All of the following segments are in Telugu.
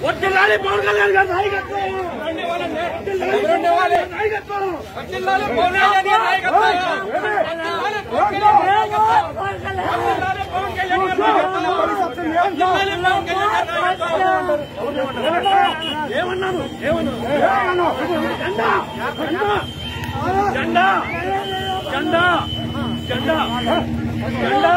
వర్తిల్లాలి పవన్ కళ్యాణ్ గారి నాయకత్వం వర్తిల్లాలి పవన్ కళ్యాణ్ నాయకత్వం వర్తిల్లాలి పవన్ కళ్యాణ్ గారి నాయకత్వం వర్తిల్లాలి పవన్ కళ్యాణ్ గారి నాయకత్వం వర్తిల్లాలి పవన్ కళ్యాణ్ గారి నాయకత్వం వర్తిల్లాలి పవన్ కళ్యాణ్ గారి నాయకత్వం ఏమన్నాను ఏమన్నాను జెండా జెండా జెండా జెండా జెండా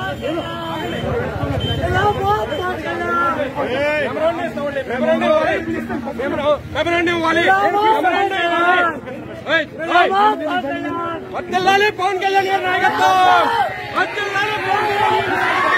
మెమరాండం ఇవ్వాలి మెమరాండం ఇవ్వాలి ఏయ్, ఏయ్. వర్ధిల్లాలి పవన్ కళ్యాణ్ గారి నాయకత్వం వర్ధిల్లాలి పవన్ కళ్యాణ్ గారి నాయకత్వం